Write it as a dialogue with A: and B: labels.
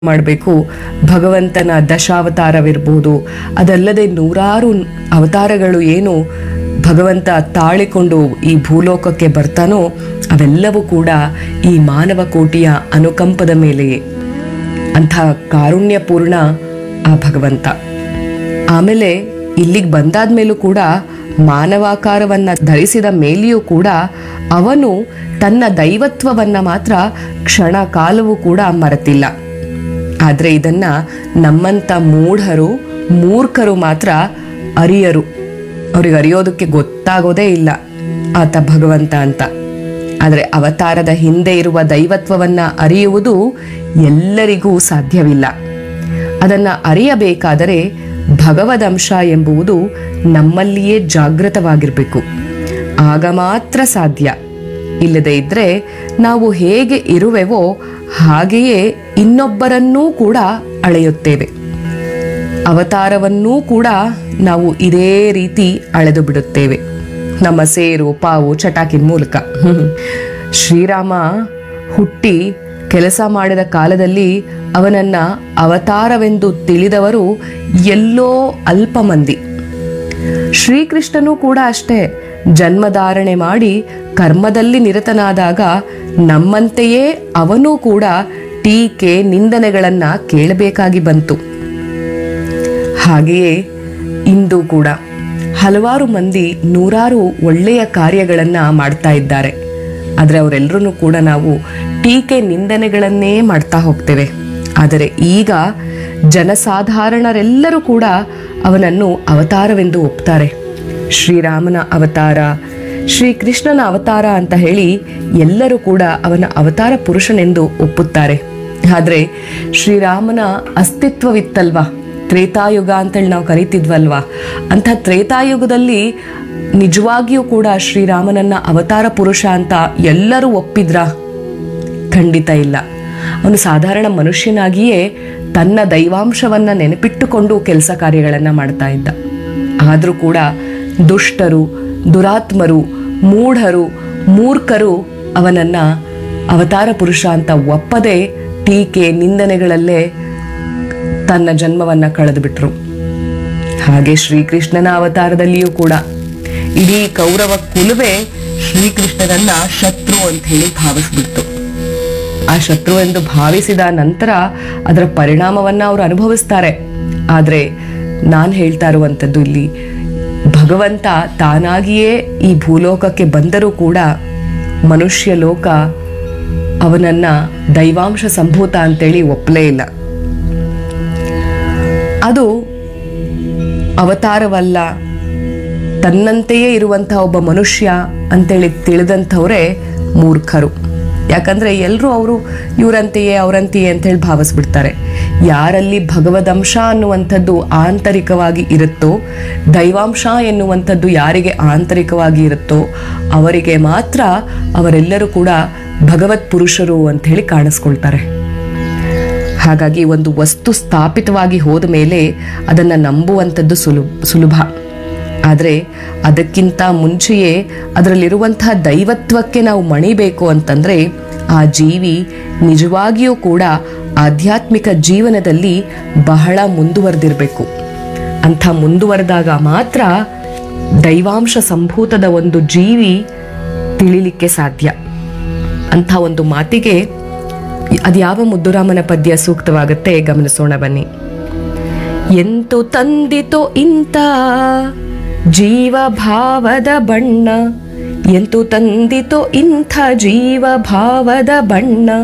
A: ಮಾಡಬೇಕು ಭಗವಂತನ ದಶಾವತಾರವಿರ್ಬೋದು ಅದಲ್ಲದೆ ನೂರಾರು ಅವತಾರಗಳು ಏನು ಭಗವಂತ ತಾಳಿಕೊಂಡು ಈ ಭೂಲೋಕಕ್ಕೆ ಬರ್ತಾನೋ ಅವೆಲ್ಲವೂ ಕೂಡ ಈ ಮಾನವ ಕೋಟಿಯ ಅನುಕಂಪದ ಮೇಲೆಯೇ ಅಂಥ ಕಾರುಣ್ಯಪೂರ್ಣ ಆ ಭಗವಂತ ಆಮೇಲೆ ಇಲ್ಲಿಗೆ ಬಂದಾದ ಮೇಲೂ ಕೂಡ ಮಾನವಾಕಾರವನ್ನ ಧರಿಸಿದ ಮೇಲೆಯೂ ಕೂಡ ಅವನು ತನ್ನ ದೈವತ್ವವನ್ನ ಮಾತ್ರ ಕ್ಷಣ ಕಾಲವೂ ಕೂಡ ಮರೆತಿಲ್ಲ ಆದರೆ ಇದನ್ನ ನಮ್ಮಂಥ ಮೂಢರು ಮೂರ್ಖರು ಮಾತ್ರ ಅರಿಯರು ಅವ್ರಿಗೆ ಅರಿಯೋದಕ್ಕೆ ಗೊತ್ತಾಗೋದೇ ಇಲ್ಲ ಆತ ಭಗವಂತ ಅಂತ ಆದರೆ ಅವತಾರದ ಹಿಂದೆ ಇರುವ ದೈವತ್ವವನ್ನ ಅರಿಯುವುದು ಎಲ್ಲರಿಗೂ ಸಾಧ್ಯವಿಲ್ಲ ಅದನ್ನ ಅರಿಯಬೇಕಾದರೆ ಭಗವದಂಶ ಎಂಬುವುದು ನಮ್ಮಲ್ಲಿಯೇ ಜಾಗೃತವಾಗಿರಬೇಕು ಆಗ ಮಾತ್ರ ಸಾಧ್ಯ ಇಲ್ಲದೆ ಇದ್ರೆ ನಾವು ಹೇಗೆ ಇರುವೆವೋ ಹಾಗೆಯೇ ಇನ್ನೊಬ್ಬರನ್ನೂ ಕೂಡ ಅಳೆಯುತ್ತೇವೆ ಅವತಾರವನ್ನೂ ಕೂಡ ನಾವು ಇದೇ ರೀತಿ ಅಳೆದು ಬಿಡುತ್ತೇವೆ ನಮ್ಮ ಸೇರು ಪಾವು ಚಟಾಕಿನ ಮೂಲಕ ಶ್ರೀರಾಮ ಹುಟ್ಟಿ ಕೆಲಸ ಮಾಡಿದ ಕಾಲದಲ್ಲಿ ಅವನನ್ನ ಅವತಾರವೆಂದು ತಿಳಿದವರು ಎಲ್ಲೋ ಅಲ್ಪ ಮಂದಿ ಶ್ರೀಕೃಷ್ಣನೂ ಕೂಡ ಅಷ್ಟೇ ಜನ್ಮಧಾರಣೆ ಮಾಡಿ ಕರ್ಮದಲ್ಲಿ ನಿರತನಾದಾಗ ನಮ್ಮಂತೆಯೇ ಅವನೂ ಕೂಡ ಟೀಕೆ ನಿಂದನೆಗಳನ್ನ ಕೇಳಬೇಕಾಗಿ ಬಂತು ಹಾಗೆಯೇ ಇಂದು ಕೂಡ ಹಲವಾರು ಮಂದಿ ನೂರಾರು ಒಳ್ಳೆಯ ಕಾರ್ಯಗಳನ್ನ ಮಾಡ್ತಾ ಇದ್ದಾರೆ ಆದರೆ ಅವರೆಲ್ಲರೂ ಕೂಡ ನಾವು ಟೀಕೆ ನಿಂದನೆಗಳನ್ನೇ ಮಾಡ್ತಾ ಹೋಗ್ತೇವೆ ಆದರೆ ಈಗ ಜನಸಾಧಾರಣರೆಲ್ಲರೂ ಕೂಡ ಅವನನ್ನು ಅವತಾರವೆಂದು ಒಪ್ತಾರೆ ಶ್ರೀರಾಮನ ಅವತಾರ ಶ್ರೀಕೃಷ್ಣನ ಅವತಾರ ಅಂತ ಹೇಳಿ ಎಲ್ಲರೂ ಕೂಡ ಅವನ ಅವತಾರ ಪುರುಷನೆಂದು ಒಪ್ಪುತ್ತಾರೆ ಆದರೆ ಶ್ರೀರಾಮನ ಅಸ್ತಿತ್ವವಿತ್ತಲ್ವಾ ತ್ರೇತಾಯುಗ ಅಂತೇಳಿ ನಾವು ಕರಿತಿದ್ವಲ್ವಾ ಅಂಥ ತ್ರೇತಾಯುಗದಲ್ಲಿ ನಿಜವಾಗಿಯೂ ಕೂಡ ಶ್ರೀರಾಮನನ್ನ ಅವತಾರ ಪುರುಷ ಅಂತ ಎಲ್ಲರೂ ಒಪ್ಪಿದ್ರಾ ಖಂಡಿತ ಇಲ್ಲ ಅವನು ಸಾಧಾರಣ ಮನುಷ್ಯನಾಗಿಯೇ ತನ್ನ ದೈವಾಂಶವನ್ನ ನೆನಪಿಟ್ಟುಕೊಂಡು ಕೆಲಸ ಕಾರ್ಯಗಳನ್ನು ಮಾಡ್ತಾ ಇದ್ದ ಆದರೂ ಕೂಡ ದುಷ್ಟರು ದುರಾತ್ಮರು ಮೂಢರು ಮೂರ್ಖರು ಅವನನ್ನ ಅವತಾರ ಪುರುಷ ಅಂತ ಒಪ್ಪದೆ ಟೀಕೆ ನಿಂದನೆಗಳಲ್ಲೇ ತನ್ನ ಜನ್ಮವನ್ನ ಕಳೆದು ಬಿಟ್ರು ಹಾಗೆ ಶ್ರೀಕೃಷ್ಣನ ಅವತಾರದಲ್ಲಿಯೂ ಕೂಡ ಇಡೀ ಕೌರವ ಕುಲವೇ ಶ್ರೀಕೃಷ್ಣನನ್ನ ಶತ್ರು ಅಂತ ಹೇಳಿ ಭಾವಿಸ್ಬಿಡ್ತು ಆ ಶತ್ರು ಎಂದು ಭಾವಿಸಿದ ನಂತರ ಅದರ ಪರಿಣಾಮವನ್ನ ಅವರು ಅನುಭವಿಸ್ತಾರೆ ಆದ್ರೆ ನಾನು ಹೇಳ್ತಾ ಇರುವಂಥದ್ದು ಇಲ್ಲಿ ಭಗವಂತ ತಾನಾಗಿಯೇ ಈ ಭೂಲೋಕಕ್ಕೆ ಬಂದರೂ ಕೂಡ ಮನುಷ್ಯ ಲೋಕ ಅವನನ್ನ ದೈವಾಂಶ ಸಂಭೂತ ಅಂತೇಳಿ ಒಪ್ಪಲೇ ಇಲ್ಲ ಅದು ಅವತಾರವಲ್ಲ ತನ್ನಂತೆಯೇ ಇರುವಂತಹ ಒಬ್ಬ ಮನುಷ್ಯ ಅಂತೇಳಿ ತಿಳಿದಂಥವರೇ ಮೂರ್ಖರು ಯಾಕಂದ್ರೆ ಎಲ್ಲರೂ ಅವರು ಇವರಂತೆಯೇ ಅವರಂತೆಯೇ ಅಂತೇಳಿ ಭಾವಿಸ್ಬಿಡ್ತಾರೆ ಯಾರಲ್ಲಿ ಭಗವದಂಶ ಅನ್ನುವಂಥದ್ದು ಆಂತರಿಕವಾಗಿ ಇರುತ್ತೋ ದೈವಾಂಶ ಎನ್ನುವಂಥದ್ದು ಯಾರಿಗೆ ಆಂತರಿಕವಾಗಿ ಇರುತ್ತೋ ಅವರಿಗೆ ಮಾತ್ರ ಅವರೆಲ್ಲರೂ ಕೂಡ ಭಗವತ್ ಪುರುಷರು ಅಂತ ಹೇಳಿ ಕಾಣಿಸ್ಕೊಳ್ತಾರೆ ಹಾಗಾಗಿ ಒಂದು ವಸ್ತು ಸ್ಥಾಪಿತವಾಗಿ ಹೋದ ಮೇಲೆ ಅದನ್ನು ನಂಬುವಂಥದ್ದು ಸುಲಭ ಸುಲಭ ಆದರೆ ಅದಕ್ಕಿಂತ ಮುಂಚೆಯೇ ಅದರಲ್ಲಿರುವಂತಹ ದೈವತ್ವಕ್ಕೆ ನಾವು ಮಣಿಬೇಕು ಅಂತಂದ್ರೆ ಆ ಜೀವಿ ನಿಜವಾಗಿಯೂ ಕೂಡ ಆಧ್ಯಾತ್ಮಿಕ ಜೀವನದಲ್ಲಿ ಬಹಳ ಮುಂದುವರೆದಿರಬೇಕು ಅಂಥ ಮುಂದುವರೆದಾಗ ಮಾತ್ರ ದೈವಾಂಶ ಸಂಭೂತದ ಒಂದು ಜೀವಿ ತಿಳಿಲಿಕ್ಕೆ ಸಾಧ್ಯ ಅಂಥ ಒಂದು ಮಾತಿಗೆ ಅದ್ಯಾವ ಮುದ್ದುರಾಮನ ಪದ್ಯ ಸೂಕ್ತವಾಗುತ್ತೆ ಗಮನಿಸೋಣ ಬನ್ನಿ ಎಂತು ತಂದಿತೋ ಇಂಥ ಜೀವ ಭಾವದ ಬಣ್ಣ ಎಂತು ತಂದಿತೋ ಇಂಥ ಜೀವ ಭಾವದ ಬಣ್ಣ